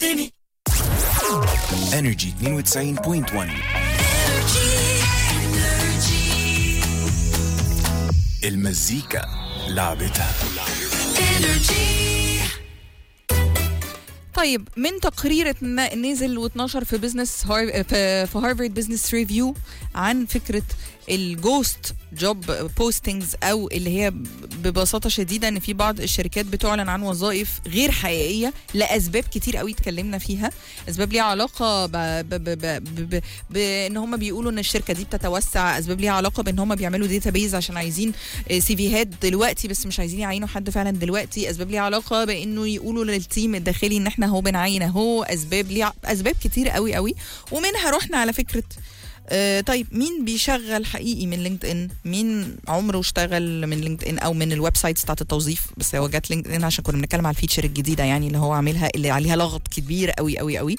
انرجي 92.1 المزيكا لعبتها طيب من تقرير اتنا- نزل واتنشر في بزنس هار... في, في هارفارد بزنس ريفيو عن فكره الجوست جوب بوستنجز او اللي هي ببساطه شديده ان في بعض الشركات بتعلن عن وظائف غير حقيقيه لاسباب كتير قوي اتكلمنا فيها اسباب ليها علاقه ب... ب... ب... ب... ب... ب... بان هم بيقولوا ان الشركه دي بتتوسع اسباب ليها علاقه بان هم بيعملوا داتابيز عشان عايزين سي فيهات دلوقتي بس مش عايزين يعينوا حد فعلا دلوقتي اسباب ليها علاقه بانه يقولوا للتيم الداخلي ان احنا هو بنعين اهو اسباب ليها اسباب كتير قوي قوي ومنها رحنا على فكره آه طيب مين بيشغل حقيقي من لينكد ان مين عمره اشتغل من لينكد ان او من الويب سايتس بتاعت التوظيف بس هو جات لينكد ان عشان كنا بنتكلم على الفيتشر الجديده يعني اللي هو عاملها اللي عليها لغط كبير قوي قوي قوي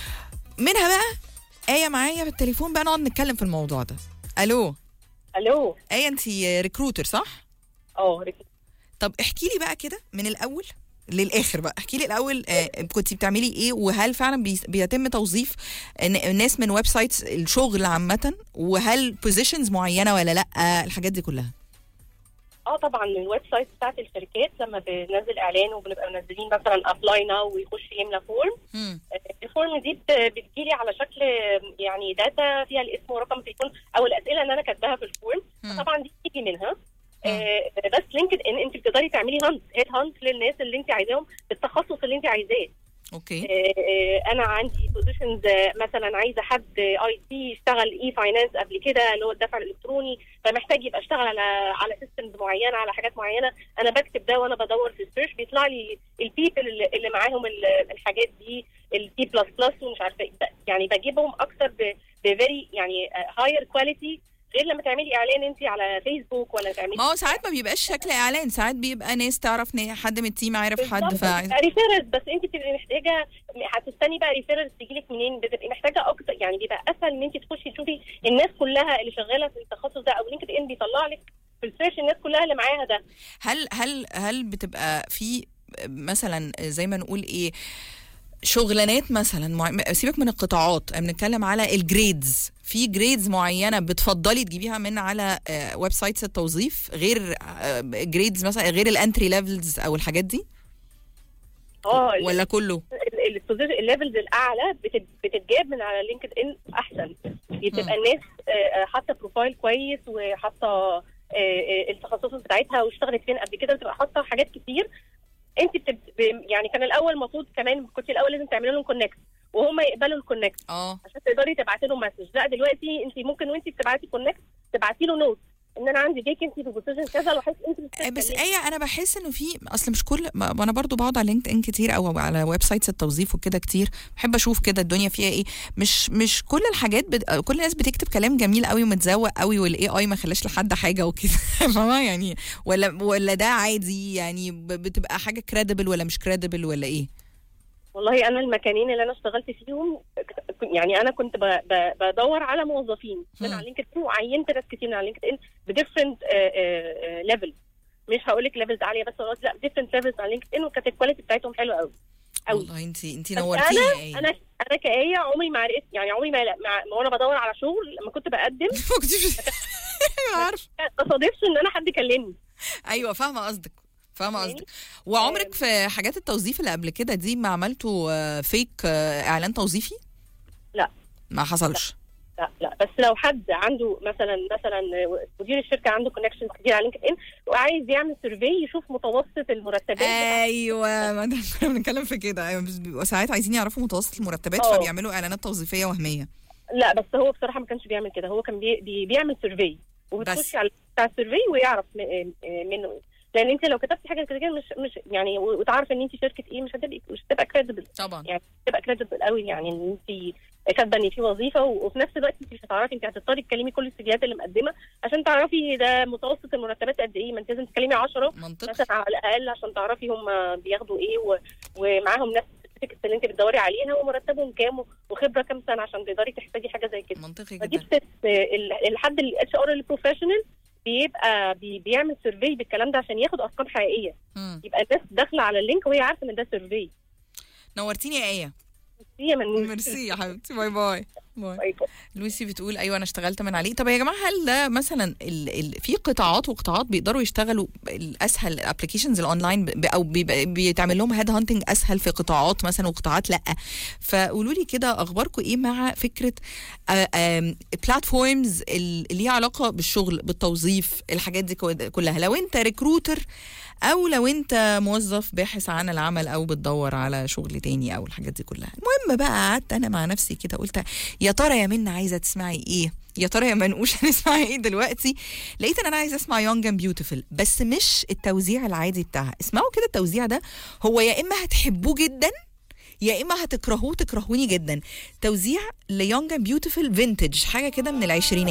منها بقى ايه معايا في التليفون بقى نقعد نتكلم في الموضوع ده الو الو ايه انت ريكروتر صح اه رك- طب احكي لي بقى كده من الاول للاخر بقى احكي لي الاول آه كنت بتعملي ايه وهل فعلا بي- بيتم توظيف ن- ناس من ويب سايتس الشغل عامه وهل بوزيشنز معينه ولا لا الحاجات دي كلها اه طبعا الويب سايت بتاعت الشركات لما بننزل اعلان وبنبقى منزلين مثلا ابلاي ناو ويخش يملى فورم مم. الفورم دي بت- بتجيلي على شكل يعني داتا فيها الاسم ورقم التليفون او الاسئله اللي انا كاتباها في الفورم مم. طبعا دي بتيجي منها آه بس لينكد ان انت بتقدري تعملي هانت هيد هانت للناس اللي انت عايزاهم بالتخصص اللي انت عايزاه اوكي آه، آه، انا عندي بوزيشنز مثلا عايزه حد اي تي يشتغل اي فاينانس قبل كده اللي هو الدفع الالكتروني فمحتاج يبقى اشتغل على على سيستمز معينه على حاجات معينه انا بكتب ده وانا بدور في السيرش بيطلع لي البيبل اللي, اللي معاهم ال- الحاجات دي السي بلس بلس ومش عارفه إيه. يعني بجيبهم اكتر بفيري يعني هاير كواليتي غير لما تعملي اعلان انت على فيسبوك ولا تعملي ما هو ساعات ما بيبقاش شكل اعلان ساعات بيبقى ناس تعرف ن- حد من التيم عارف حد بالظبط. فعايز ريفيرنس بس انت بتبقي محتاجه هتستني بقى ريفيرنس تيجي لك منين بتبقي محتاجه اكتر يعني بيبقى اسهل ان انت تخشي تشوفي الناس كلها اللي شغاله في التخصص ده او لينكد ان بيطلع لك في السيرش الناس كلها اللي معاها ده هل هل هل بتبقى في مثلا زي ما نقول ايه شغلانات مثلا مع... سيبك من القطاعات بنتكلم على الجريدز في جريدز معينه بتفضلي تجيبيها من على آه، ويب سايتس التوظيف غير جريدز مثلا غير الانتري ليفلز او الحاجات دي اه ولا كله الليفلز الاعلى بتت- بتتجاب من على لينكد ان احسن بتبقى الناس آه، آه، حاطه بروفايل كويس وحاطه آه، آه، التخصصات بتاعتها واشتغلت فين قبل كده بتبقى حاطه حاجات كتير انت بتب... يعني كان الاول المفروض كمان كنت الاول لازم تعملي لهم كونكت وهم يقبلوا الكونكت اه عشان تقدري تبعتي له مسج لا دلوقتي انت ممكن وانت بتبعتي كونكت تبعتي له نوت ان انا عندي فيكنسي في بوزيشن كذا لو حاسس انت آه، بس بتتكلمي. ايه انا بحس انه في اصل مش كل ما ما انا برضو بقعد على لينكد ان كتير او على ويب سايتس التوظيف وكده كتير بحب اشوف كده الدنيا فيها ايه مش مش كل الحاجات بت... كل الناس بتكتب كلام جميل قوي ومتزوق قوي والاي اي ما خلاش لحد حاجه وكده فاهمه يعني ولا ولا ده عادي يعني ب- بتبقى حاجه كريديبل ولا مش كريديبل ولا ايه والله انا المكانين اللي انا اشتغلت فيهم يعني انا كنت ب- ب- بدور على موظفين من مم. على لينكد ان وعينت ناس كتير من على لينكد ان بديفرنت ليفل مش هقول لك ليفلز عاليه بس والله لا ديفرنت ليفلز على لينكد ان وكانت الكواليتي بتاعتهم حلوه قوي قوي والله انت انت بس نورتيني انا يا ايه انا انا كايه عمري ما عرفت يعني عمري ما مع ما وانا بدور على شغل لما كنت بقدم ما كنتش عارف ما تصادفش ان انا حد كلمني ايوه فاهمه قصدك فاهمه فاهماني؟ قصدك وعمرك في حاجات التوظيف اللي قبل كده دي ما عملتوا فيك اعلان توظيفي لا. ما حصلش لا لا بس لو حد عنده مثلا مثلا مدير الشركه عنده كونكشنز كتير على لينكد ان وعايز يعمل سيرفي يشوف متوسط المرتبات ايوه ما ده كنا بنتكلم في كده ايوه بس بيبقوا ساعات عايزين يعرفوا متوسط المرتبات اه. فبيعملوا اعلانات توظيفيه وهميه لا بس هو بصراحه ما كانش بيعمل كده هو كان بي بي بيعمل سيرفي بس. وبتخشي على بتاع السيرفي ويعرف م- آه، منه ايه لان انت لو كتبتي حاجه كده مش مش يعني و- وتعرف ان انت شركه ايه مش هتبقى مش هتبقى كريديبل طبعا يعني تبقى كريديبل قوي يعني ان انت كاتبه ان في وظيفه و- وفي نفس الوقت انت مش هتعرفي انت هتضطري تكلمي كل السيفيات اللي مقدمه عشان تعرفي ده متوسط المرتبات قد ايه ما انت لازم تكلمي 10 منطقي مثلا على الاقل عشان تعرفي هم بياخدوا ايه و... ومعاهم نفس السيرتيفيكتس اللي انت بتدوري عليها ومرتبهم كام وخبره كام سنه عشان تقدري تحتاجي حاجه زي كده منطقي فدي جدا بتت... ال- الحد الاتش ار البروفيشنال بيبقى بي... بيعمل سيرفي بالكلام ده عشان ياخد ارقام حقيقيه مم. يبقى الناس داخله على اللينك وهي عارفه ان ده سيرفي نورتيني يا ايه يا منوش ميرسي يا حبيبتي باي باي باي باي باي. لويسي بتقول ايوه انا اشتغلت من عليه طب يا جماعه هل ده مثلا ال ال في قطاعات وقطاعات بيقدروا يشتغلوا الاسهل الابلكيشنز الاونلاين ب- او بيبقى- بيتعمل لهم هيد هانتنج اسهل في قطاعات مثلا وقطاعات لا فقولوا لي كده اخباركم ايه مع فكره بلاتفورمز اللي ليها علاقه بالشغل بالتوظيف الحاجات دي كو- كلها لو انت ريكروتر او لو انت موظف باحث عن العمل او بتدور على شغل تاني او الحاجات دي كلها المهم بقى قعدت انا مع نفسي كده قلت يا ترى يا منى عايزه تسمعي ايه يا ترى يا منقوش هنسمعي ايه دلوقتي لقيت ان انا عايزه اسمع يونج اند بيوتيفل بس مش التوزيع العادي بتاعها اسمعوا كده التوزيع ده هو يا اما هتحبوه جدا يا اما هتكرهوه تكرهوني جدا توزيع ليونج اند بيوتيفل فينتج حاجه كده من العشرينات